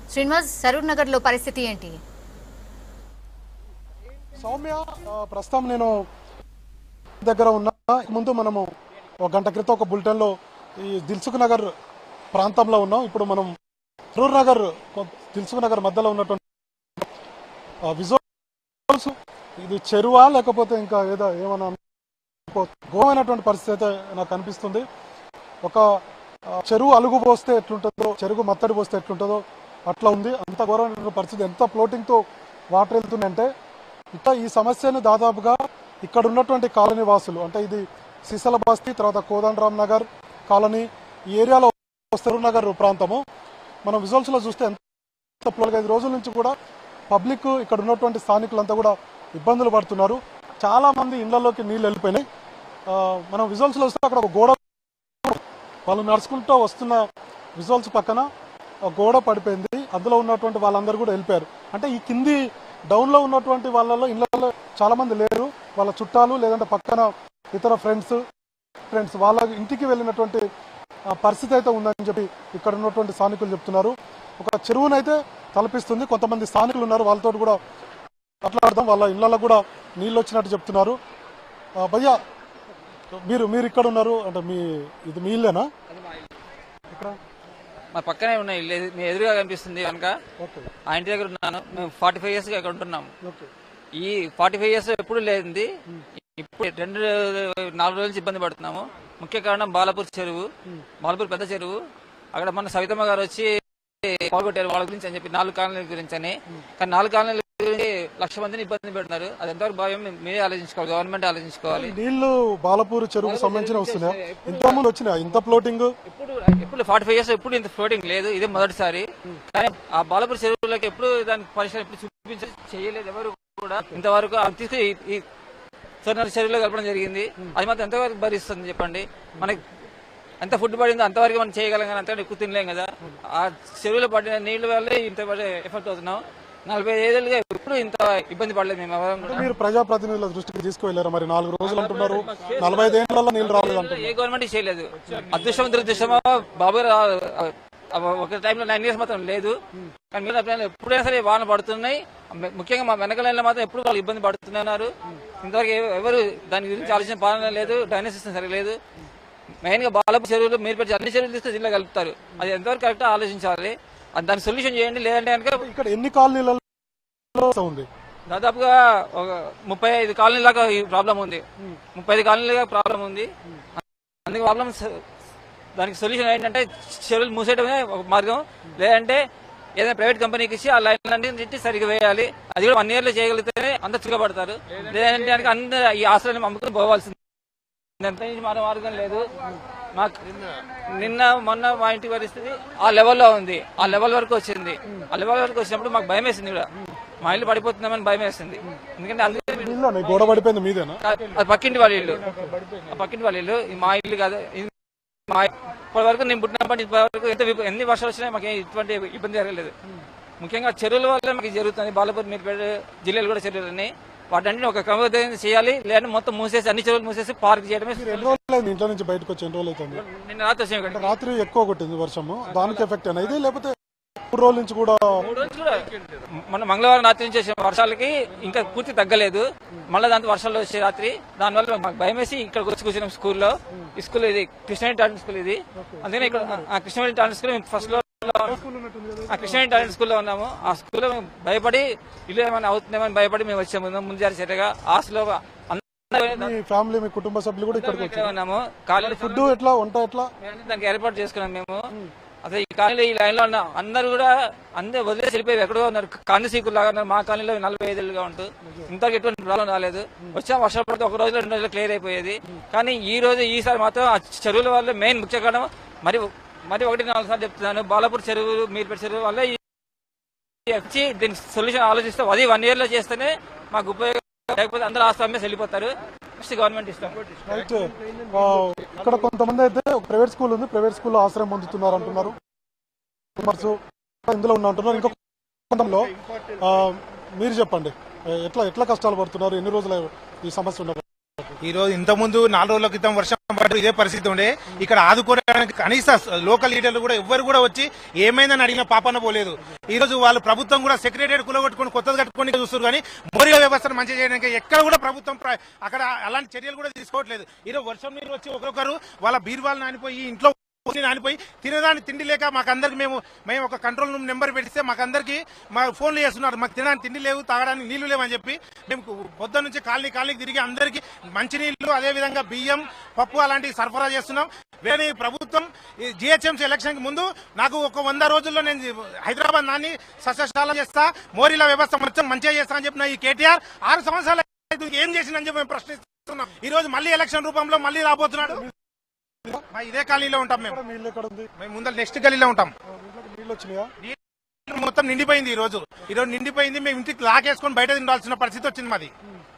శ్రీనివాస్ సరూర్ నగర్ లో పరిస్థితి ఏంటి సౌమ్య ఆ, ప్రస్తుతం నేను దగ్గర ఉన్నా ముందు మనము ఒక గంట క్రితం ఒక బులెటిన్ లో ఈ దిల్సుఖ్ నగర్ ప్రాంతంలో ఉన్నాం ఇప్పుడు మనం సరూర్ నగర్ కొ- దిల్సుఖ్ నగర్ మధ్యలో ఉన్నటువంటి విజువల్స్ ఇది చెరువా లేకపోతే ఇంకా ఏదో ఏమన్నా ఘోరమైనటువంటి పరిస్థితి అయితే నాకు అనిపిస్తుంది ఒక ఆ, చెరువు అలుగు పోస్తే ఎట్లుంటుందో చెరువు మత్తడి పోస్తే ఎట్లుంటుందో అట్లా ఉంది అంత ఘోరమైన పరిస్థితి ఎంత ఫ్లోటింగ్ తో వాటర్ వెళ్తుందంటే ఇట్లా ఈ సమస్యను దాదాపుగా ఇక్కడ ఉన్నటువంటి కాలనీ వాసులు అంటే ఇది సిసల బస్తీ తర్వాత కోదండరామ్ నగర్ కాలనీ ఈ ఏరియాలో సరూర్ నగర్ ప్రాంతము మనం విజువల్స్ లో చూస్తే ఎంత ఫ్లోగా ఐదు రోజుల నుంచి కూడా పబ్లిక్ ఇక్కడ ఉన్నటువంటి స్థానికులంతా కూడా ఇబ్బందులు పడుతున్నారు చాలా మంది ఇళ్లలోకి నీళ్లు వెళ్ళిపోయినాయి ఆ, మనం విజువల్స్ లో చూస్తే అక్కడ ఒక గోడ వాళ్ళు నడుచుకుంటూ వస్తున్న విజువల్స్ పక్కన ఒక గోడ పడిపోయింది అందులో ఉన్నటువంటి వాళ్ళందరూ కూడా వెళ్ళిపోయారు అంటే ఈ కింది డౌన్ లో ఉన్నటువంటి వాళ్ళలో ఇళ్లలో చాలా మంది లేరు వాళ్ళ చుట్టాలు లేదంటే పక్కన ఇతర ఫ్రెండ్స్ ఫ్రెండ్స్ వాళ్ళ ఇంటికి వెళ్ళినటువంటి ఆ, పరిస్థితి అయితే ఉందని చెప్పి ఇక్కడ ఉన్నటువంటి స్థానికులు చెప్తున్నారు ఒక చెరువునైతే తలపిస్తుంది కొంతమంది స్థానికులు ఉన్నారు వాళ్ళతో కూడా మాట్లాడదాం వాళ్ళ ఇళ్లలో కూడా నీళ్ళు వచ్చినట్టు చెప్తున్నారు ఆ, భయ్యా మీరు మీరు ఇక్కడ ఉన్నారు అంటే మీ ఇది మీ ఇల్లేనా ఇక్కడ మా పక్కనే ఉన్న ఇల్లు ఎదు- మీ ఎదురుగా కనిపిస్తుంది కనుక ఓకే ఆ ఇంటి దగ్గర ఉన్నాను మేము ఫార్టీ ఫైవ్ ఇయర్స్ గా ఇక్కడ ఉంటున్నాం ఓకే ఈ ఫార్టీ ఫైవ్ ఇయర్స్ ఎప్పుడు లేనిది ఇప్పుడు రెండు నాలుగు రోజుల నుంచి ఇబ్బంది పడుతున్నాము ముఖ్య కారణం బాలపూర్ చెరువు బాలపూర్ పెద్ద చెరువు అక్కడ మన సవితమ్మ గారు వచ్చి పాల్గొట్టారు వాళ్ళ గురించి అని చెప్పి నాలుగు కాలనీల గురించి అని కానీ నాలుగు కాలనీల గురించి లక్ష మందిని ఇబ్బంది పెడుతున్నారు అది ఎంతవరకు భావ్యం మీరే ఆలోచించుకోవాలి గవర్నమెంట్ ఆలోచించుకోవాలి నీళ్లు బాలపూర్ చెరువుకు సంబంధించిన వస్తున్నాయా ఇంత ముందు వచ్చినాయి ఇంత ఫ్లోటింగ్ ఎప్పుడు ఎప్పుడు ఫార్టీ ఫైవ్ ఇయర్స్ ఎప్పుడు ఇంత ఫ్లోటింగ్ లేదు ఇదే మొదటిసారి కానీ ఆ బాలపూర్ చెరువులకి ఎప్పుడు దానికి పరిశ్రమ ఎప్పుడు చూపించ చేయలేదు ఎవరు కూడా ఇంతవరకు అది తీసుకు ఈ- ఈ సోనార్ చెరువులో కలపడం జరిగింది అది మాత్రం ఎంతవరకు భరిస్తుంది చెప్పండి మనకి ఎంత ఫుడ్ పడిందో అంతవరకు మనం చేయగలం కానీ అంతకంటే ఎక్కువ తినలేం కదా ఆ చెరువులో పడిన నీళ్ల వల్లే ఇంత ఎఫెక్ట్ అవుతున్నాం నలభై ఐదేళ్ళుగా ఎప్పుడు ఇంత ఇబ్బంది పడలేదు మేము ఎవరం కూడా మీరు ప్రజాప్రతినిధుల దృష్టికి తీసుకువెళ్లారు మరి నాలుగు రోజులు అంటున్నారు నలభై ఐదేళ్లలో నీళ్లు రాలేదు అంటున్నారు ఏ గవర్నమెంట్ చేయలేదు అదృష్టం దురదృష్టమో బాబు రా- ఒక టైంలో నైన్ ఇయర్స్ మాత్రం లేదు కానీ మిగతా టైంలో ఎప్పుడైనా సరే వాన పడుతున్నాయి ము- ముఖ్యంగా మా వెనకలైన మాత్రం ఎప్పుడు వాళ్ళు ఇబ్బంది పడుతున్నారు ఇంతవరకు ఎవ- ఎవరు దాని గురించి ఆలోచన పాలన లేదు డ్రైనేజ్ సిస్టమ్ సరిగా లేదు మెయిన్ గా బాలపు చెరువులు మీరు పెట్టి అన్ని చెరువులు తీస్తే జిల్లా కలుపుతారు అది ఎంతవరకు కరెక్ట్ ఆలోచించాలి అది దానికి సొల్యూషన్ చేయండి లేదంటే కనుక ఇక్కడ ఎన్ని కాలనీలలో ఉంది దాదాపుగా ఒక ముప్పై ఐదు కాలనీలాగా ఈ ప్రాబ్లం ఉంది ముప్పై ఐదు కాలనీలుగా ప్రాబ్లం ఉంది అందుకే ప్రాబ్లం దానికి సొల్యూషన్ ఏంటంటే చెరువులు మూసేయడమే ఒక మార్గం లేదంటే ఏదైనా ప్రైవేట్ కంపెనీకి ఇచ్చి ఆ లైన్ అన్నింటి సరిగ్గా వేయాలి అది కూడా వన్ ఇయర్ లో చేయగలిగితేనే అందరు చుక్కబడతారు లేదంటే కనుక అందరు ఈ ఆశ్రయాన్ని అమ్ముకుని పోవాల్సింది ఎంత నుంచి మరో మార్గం లేదు మాకు నిన్న మొన్న మా ఇంటి పరిస్థితి ఆ లెవెల్లో ఉంది ఆ లెవెల్ వరకు వచ్చింది ఆ లెవెల్ వరకు వచ్చినప్పుడు మాకు భయం వేసింది కూడా మా ఇల్లు పడిపోతుందేమని భయం వేసింది ఎందుకంటే అందుకే నీళ్ళు గోడ పడిపోయింది మీదేనా అది పక్కింటి వాళ్ళ ఇల్లు ఆ పక్కింటి వాళ్ళ ఇల్లు ఇది మా ఇల్లు కాదు ఇది మా ఇప్పటి వరకు నేను పుట్టినప్పటి ఇప్పటి వరకు ఎంత విప- ఎన్ని వర్షాలు వచ్చినా మాకు ఇటువంటి ఇబ్బంది జరగలేదు ముఖ్యంగా చెరువుల వల్ల మాకు జరుగుతుంది బాలపూర్ మీరుపేట జిల్లాలు కూడా చెరువులని వాటన్నిటిని ఒక క్రమబద్ధంగా చేయాలి లేదంటే మొత్తం మూసేసి అన్ని చెరువులు మూసేసి పార్క్ చేయడమే ఎన్ని రోజులు అయింది ఇంట్లో నుంచి బయటకు వచ్చి ఎన్ని రోజులు అవుతుంది నిన్న రాత్రి వచ్చాము ఇక్కడ. రాత్రి ఎక్కువ కొట్టింది వర్షము దానికి ఎఫెక్ట్ అయినా ఇది లేకపోతే మూడు రోజుల నుంచి కూడా మూడు రోజులు కూడా మన మంగళవారం రాత్రి నుంచి వచ్చే వర్షాలకి ఇంకా పూర్తి తగ్గలేదు మళ్ళీ దాంతో వర్షాలు వచ్చే రాత్రి దానివల్ల మాకు భయం వేసి ఇక్కడికి వచ్చి కూర్చున్నాం స్కూల్లో ఈ స్కూల్ ఇది కృష్ణారెడ్డి టాలెంట్ స్కూల్ ఇది అందుకని ఇక్కడ ఆ కృష్ణారెడ్డి టాలెంట్ స్కూల్ మేము ఫస్ట్ లో ఆ కృష్ణారెడ్డి టాలెంట్ స్కూల్లో ఉన్నాము ఆ స్కూల్లో మేము భయపడి ఇల్లు ఏమైనా అవుతుందేమని భయపడి మేము వచ్చాము ముందు జారి చర్యగా హాస్టల్లో అందరూ మీ ఫ్యామిలీ మీ కుటుంబ సభ్యులు కూడా ఇక్కడికి ఇక్కడే ఉన్నాము కాలేజీ ఫుడ్ ఎట్లా వంట ఎట్లా మేము దానికి ఏర్పాటు చేసుకున్నాం మేము అసలు ఈ కాలనీలో ఈ లైన్ లో ఉన్న అందరూ కూడా అందరూ వదిలేసి వెళ్ళిపోయి ఎక్కడో ఉన్నారు కాంతి సీకులు లాగా ఉన్నారు మా కాలనీలో నలభై ఐదులుగా ఉంటూ ఇంతకు ఎటువంటి ప్రాబ్లం రాలేదు వచ్చా వర్షాలు పడితే ఒక రోజులో రెండు రోజులు క్లియర్ అయిపోయేది కానీ ఈ రోజు ఈసారి మాత్రం ఆ చెరువుల వల్ల మెయిన్ ముఖ్య కారణం మరి మరి ఒకటి నాలుగు సార్లు చెప్తున్నాను బాలాపూర్ చెరువు మీర్పేట చెరువు వల్ల ఈ వచ్చి దీనికి సొల్యూషన్ ఆలోచిస్తాం అది వన్ ఇయర్ లో చేస్తేనే మాకు ఉపయోగం లేకపోతే అందరూ ఆస్తి అమ్మేసి వెళ్ళిపోతారు నెక్స్ట్ గవర్నమెంట్ ఇస్తాం రైట్ ఆ, ఇక్కడ కొంతమంది అయితే ఒక ప్రైవేట్ స్కూల్ ఉంది ప్రైవేట్ స్కూల్లో ఆశ్రయం పొందుతున్నారు అంటున్నారు మెంబర్స్ ఇందులో ఉన్న అంటున్నారు ఇంకొక కొంతలో మీరు చెప్పండి ఎట్లా ఎట్లా కష్టాలు పడుతున్నారు ఎన్ని రోజులు ఈ సమస్య ఉండదు ఈ రోజు ఇంత ముందు నాలుగు రోజుల క్రితం వర్షం పడ్డ ఇదే పరిస్థితి ఉండే ఇక్కడ ఆదుకోవడానికి కనీస లోకల్ లీడర్లు కూడా ఎవ్వరు కూడా వచ్చి ఏమైందని అడిగిన పాపన పోలేదు ఈ రోజు వాళ్ళు ప్రభుత్వం కూడా సెక్రటరీ కులగొట్టుకొని కొత్తది కట్టుకొని చూస్తారు కానీ మోరిగా వ్యవస్థను మంచి చేయడానికి ఎక్కడ కూడా ప్రభుత్వం ప్ర- అక్కడ అలాంటి చర్యలు కూడా తీసుకోవట్లేదు ఈ రోజు వర్షం నీరు వచ్చి ఒక్కొక్కరు వాళ్ళ బీరువాళ్ళు నానిపోయి ఇంట్లో కూర్చుని నానిపోయి తినడానికి తిండి లేక మాకందరికి మేము మేము ఒక కంట్రోల్ రూమ్ నెంబర్ పెడితే మాకందరికి మా ఫోన్లు చేస్తున్నారు మాకు తినడానికి తిండి లేవు తాగడానికి నీళ్లు లేవు అని చెప్పి మేము పొద్దున్న నుంచి కాలనీ కాలనీకి తిరిగి అందరికి మంచినీళ్లు అదే విధంగా బియ్యం పప్పు అలాంటివి సరఫరా చేస్తున్నాం వేరే ఈ ప్రభుత్వం జిహెచ్ఎంసీ ఎలక్షన్ కి ముందు నాకు ఒక వంద రోజుల్లో నేను హైదరాబాద్ నాన్ని సస్యశాల చేస్తా మోరీల వ్యవస్థ మొత్తం మంచిగా చేస్తా అని చెప్పిన ఈ కేటీఆర్ ఆరు సంవత్సరాలు అయితే ఏం చేసిందని చెప్పి మేము ప్రశ్నిస్తున్నాం ఈ రోజు మళ్ళీ ఎలక్షన్ రూపంలో మళ్ళీ రాబోతున్నాడు మా ఇదే కాలనీలో ఉంటాం మేము ఇక్కడ నీళ్ళు ఎక్కడ ఉంది మేము ముందర నెక్స్ట్ గలీలో ఉంటాం ఆ, ఇంట్లోకి నీళ్ళు వచ్చినాయా నీళ్ళు మొత్తం నిండిపోయింది ఈ రోజు ఈ రోజు నిండిపోయింది మేము ఇంటికి లాకేసుకొని బయట తినాల్సిన పరిస్థితి వచ్చింది మాది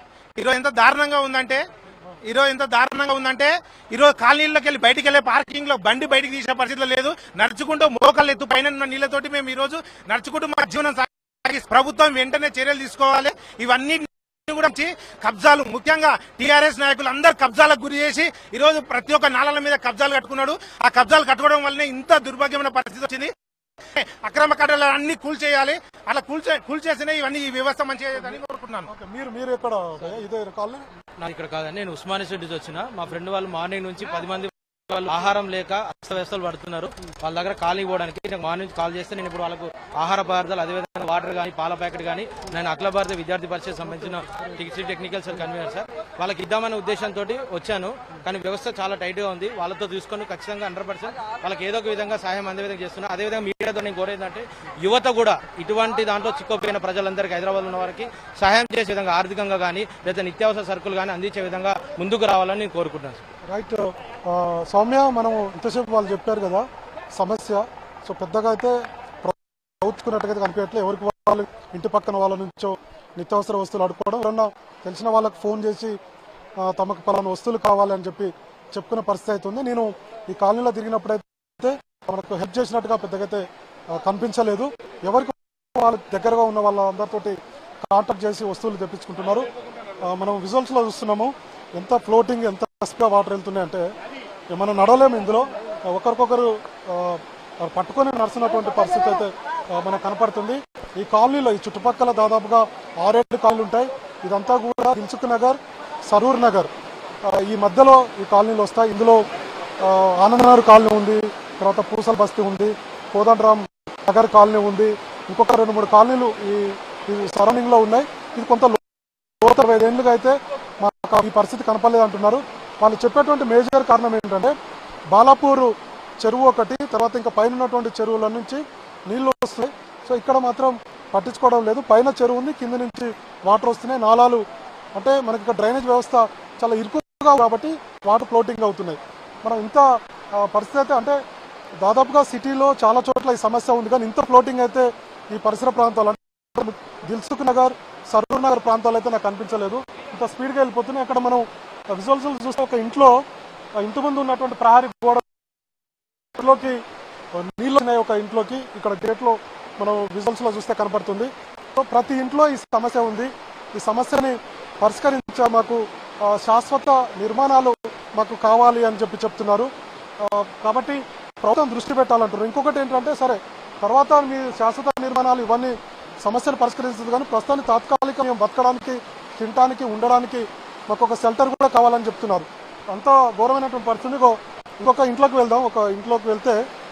ఈ రోజు ఎంత దారుణంగా ఉందంటే ఈ రోజు ఎంత దారుణంగా ఉందంటే ఈ రోజు కాలనీలోకి వెళ్ళి బయటికి వెళ్ళే పార్కింగ్ లో బండి బయటికి తీసే పరిస్థితిలో లేదు నడుచుకుంటూ మోకాళ్ళు ఎత్తు పైన ఉన్న నీళ్లతోటి మేము ఈ రోజు నడుచుకుంటూ మా జీవనం సాగి ప్రభుత్వం వెంటనే చర్యలు తీసుకోవాలి ఇవన్నీ కూడా వచ్చి కబ్జాలు ముఖ్యంగా టీఆర్ఎస్ నాయకులు అందరు కబ్జాలకు గురి చేసి ఈ రోజు ప్రతి ఒక్క నాళాల మీద కబ్జాలు కట్టుకున్నాడు ఆ కబ్జాలు కట్టుకోవడం వల్లనే ఇంత దుర్భాగ్యమైన పరిస్థితి వచ్చింది అక్రమ కట్టలు అన్ని కూల్చేయాలి అలా కూల్చే కూల్చేసినా ఇవన్నీ ఈ వ్యవస్థ మంచిగా అని కోరుకుంటున్నాను ఓకే మీరు మీరు ఎక్కడ భయ్యా? ఇదే కాలనీ నాకు ఇక్కడ కాదండి నేను ఉస్మానియా సిటీ నుంచి వచ్చిన మా ఫ్రెండ్ వాళ్ళు మార్నింగ్ నుంచి పది మంది వాళ్ళు ఆహారం లేక అస్తవ్యస్తలు పడుతున్నారు వాళ్ళ దగ్గర ఖాళీ పోవడానికి నేను మార్నింగ్ నుంచి కాల్ చేస్తే నేను ఇప్పుడు వాళ్ళకు ఆహార పదార్థాలు అదేవిధంగా వాటర్ కానీ పాల ప్యాకెట్ కానీ నేను అఖిల భారత విద్యార్థి పరిషత్ సంబంధించిన TC technical cell convenor sir వాళ్ళకి ఇద్దామనే ఉద్దేశంతో వచ్చాను కానీ వ్యవస్థ చాలా టైట్ గా ఉంది వాళ్ళతో తీసుకొని ఖచ్చితంగా హండ్రెడ్ పర్సెంట్ వాళ్ళకి ఏదో ఒక విధంగా సహాయం అందే విధంగా చేస్తున్నా అదేవిధంగా మీడియాతో నేను కోరేదంటే యువత కూడా ఇటువంటి దాంట్లో చిక్కుపోయిన ప్రజలందరికీ హైదరాబాద్ ఉన్న వారికి సహాయం చేసే విధంగా ఆర్థికంగా కానీ లేదా నిత్యావసర సరుకులు కానీ అందించే విధంగా ముందుకు రావాలని నేను కోరుకుంటున్నాను సార్ రైట్ ఆ, సౌమ్య మనం ఇంతసేపు వాళ్ళు చెప్పారు కదా సమస్య సో పెద్దగా అయితే ప్రభుత్వకున్నట్టుగా కనిపించట్లేదు ఎవరికి వాళ్ళు ఇంటి పక్కన వాళ్ళ నుంచో నిత్యావసర వస్తువులు అడుక్కోవడం ఎవరన్నా తెలిసిన వాళ్ళకి ఫోన్ చేసి ఆ, తమకు పలానా వస్తువులు కావాలి అని చెప్పి చెప్పుకునే పరిస్థితి అయితే ఉంది నేను ఈ కాలనీలో తిరిగినప్పుడైతే మనకు హెల్ప్ చేసినట్టుగా పెద్దగా అయితే ఆ, కనిపించలేదు ఎవరికి వాళ్ళ దగ్గరగా ఉన్న వాళ్ళందరితోటి కాంటాక్ట్ చేసి వస్తువులు తెప్పించుకుంటున్నారు ఆ, మనం విజువల్స్ లో చూస్తున్నాము ఎంత ఫ్లోటింగ్ ఎంత స్పీడ్గా వాటర్ వెళ్తున్నాయంటే ఇక మనం నడవలేము ఇందులో ఆ, ఒకరికొకరు ఆ, ఆ, పట్టుకొని నడుస్తున్నటువంటి పరిస్థితి అయితే ఆ, మనకు కనపడుతుంది ఈ కాలనీలో ఈ చుట్టుపక్కల దాదాపుగా ఆరేడు కాలనీలు ఉంటాయి ఇదంతా కూడా దిల్సుఖ్ నగర్ సరూర్ నగర్ ఆ, ఈ మధ్యలో ఈ కాలనీలు వస్తాయి ఇందులో ఆ, ఆనందనగర్ కాలనీ ఉంది తర్వాత పూసల బస్తీ ఉంది కోదండరామ్ నగర్ కాలనీ ఉంది ఇంకొక రెండు మూడు కాలనీలు ఈ ఈ సరౌండింగ్ లో ఉన్నాయి ఇది కొంత లోత ఐదేళ్లుగా అయితే మాకు ఈ పరిస్థితి కనపడలేదు అంటున్నారు వాళ్ళు చెప్పేటువంటి మేజర్ కారణం ఏంటంటే బాలాపూర్ చెరువు ఒకటి తర్వాత ఇంకా పైన ఉన్నటువంటి చెరువుల నుంచి నీళ్లు వస్తున్నాయి సో ఇక్కడ మాత్రం పట్టించుకోవడం లేదు పైన చెరువు ఉంది కింద నుంచి వాటర్ వస్తున్నాయి నాలాలు అంటే మనకి ఇక్కడ డ్రైనేజ్ వ్యవస్థ చాలా ఇరుకుగా ఉంది కాబట్టి వాటర్ ఫ్లోటింగ్ అవుతున్నాయి మనం ఇంత ఆ, పరిస్థితి అయితే అంటే దాదాపుగా సిటీలో చాలా చోట్ల ఈ సమస్య ఉంది కానీ ఇంత ఫ్లోటింగ్ అయితే ఈ పరిసర ప్రాంతాలు అంటే దిల్సుఖ్ నగర్ సరూర్ నగర్ ప్రాంతాలు అయితే నాకు కనిపించలేదు ఇంత స్పీడ్గా వెళ్ళిపోతున్నాయి అక్కడ మనం విజువల్స్ చూస్తే ఒక ఇంట్లో ఆ ఇంటి ముందు ఉన్నటువంటి ప్రహారీ గోడలోకి నీళ్ళు ఉన్నాయి ఒక ఇంట్లోకి ఇక్కడ గేట్ లో మనం విజువల్స్ లో చూస్తే కనపడుతుంది సో ప్రతి ఇంట్లో ఈ సమస్య ఉంది ఈ సమస్యని పరిష్కరించే మాకు ఆ, శాశ్వత నిర్మాణాలు మాకు కావాలి అని చెప్పి చెప్తున్నారు ఆ, కాబట్టి ప్రభుత్వం దృష్టి పెట్టాలంటారు ఇంకొకటి ఏంటంటే సరే తర్వాత మీ శాశ్వత నిర్మాణాలు ఇవన్నీ సమస్యను పరిష్కరిస్తుంది కానీ ప్రస్తుతానికి తాత్కాలిక మేము బతకడానికి తినడానికి ఉండడానికి మాకు ఒక షెల్టర్ కూడా కావాలని చెప్తున్నారు అంత ఘోరమైనటువంటి పరిస్థితి ఇంకో- ఇంకొక ఇంట్లోకి వెళ్దాం ఒక ఇంట్లోకి వెళ్తే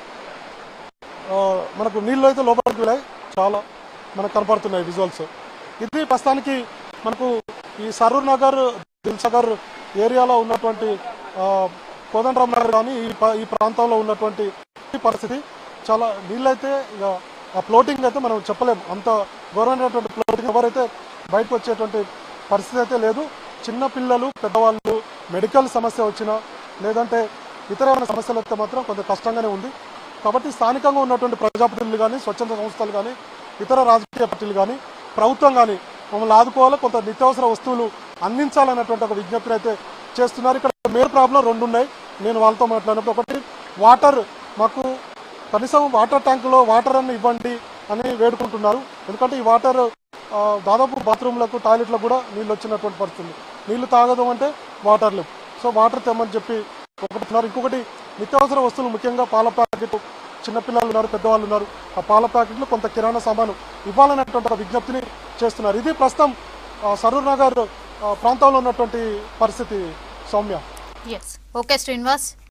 ఆ, మనకు నీళ్ళు అయితే లోపలికి వెళ్ళాయి చాలా మనకు కనపడుతున్నాయి విజువల్స్ ఇది ప్రస్తుతానికి మనకు ఈ సరూర్ నగర్ దిల్సగర్ ఏరియాలో ఉన్నటువంటి ఆ, కోదండరామ్ నగర్ కానీ ఈ ప- ఈ ప్రాంతంలో ఉన్నటువంటి ఈ పరిస్థితి చాలా నీళ్ళైతే ఇక ఆ ఫ్లోటింగ్ అయితే మనం చెప్పలేము అంత ఘోరమైనటువంటి ఫ్లోటింగ్ ఎవరైతే బయటకు వచ్చేటువంటి పరిస్థితి అయితే లేదు చిన్న పిల్లలు పెద్దవాళ్ళు మెడికల్ సమస్య వచ్చినా లేదంటే ఇతర ఏమైనా సమస్యలు వస్తే మాత్రం కొంత కష్టంగానే ఉంది కాబట్టి స్థానికంగా ఉన్నటువంటి ప్రజాప్రతినిధులు కానీ స్వచ్ఛంద సంస్థలు కానీ ఇతర రాజకీయ పార్టీలు కానీ ప్రభుత్వం కానీ మమ్మల్ని ఆదుకోవాలి కొంత నిత్యావసర వస్తువులు అందించాలన్నటువంటి ఒక విజ్ఞప్తిని అయితే చేస్తున్నారు ఇక్కడ మేర్ ప్రాబ్లం రెండు ఉన్నాయి నేను వాళ్ళతో మాట్లాడినప్పుడు ఒకటి వాటర్ మాకు కనీసం వాటర్ ట్యాంకులో వాటర్ అన్ని ఇవ్వండి అని వేడుకుంటున్నారు ఎందుకంటే ఈ వాటర్ ఆ, దాదాపు బాత్రూమ్లకు టాయిలెట్లకు కూడా నీళ్ళు వచ్చినటువంటి పరిస్థితి ఉంది. నీళ్లు తాగదు అంటే వాటర్ లేవు సో వాటర్ తెమ్మని చెప్పి ఒకటి ఉన్నారు ఇంకొకటి నిత్యావసర వస్తువులు ముఖ్యంగా పాల ప్యాకెట్ చిన్నపిల్లలు ఉన్నారు పెద్దవాళ్ళు ఉన్నారు ఆ పాల ప్యాకెట్లు కొంత కిరాణా సామాను ఇవ్వాలనేటువంటి ఒక విజ్ఞప్తిని చేస్తున్నారు ఇది ప్రస్తుతం ఆ, సరూర్ నగర్ ఆ, ప్రాంతంలో ఉన్నటువంటి పరిస్థితి సౌమ్య ఎస్ ఓకే శ్రీనివాస్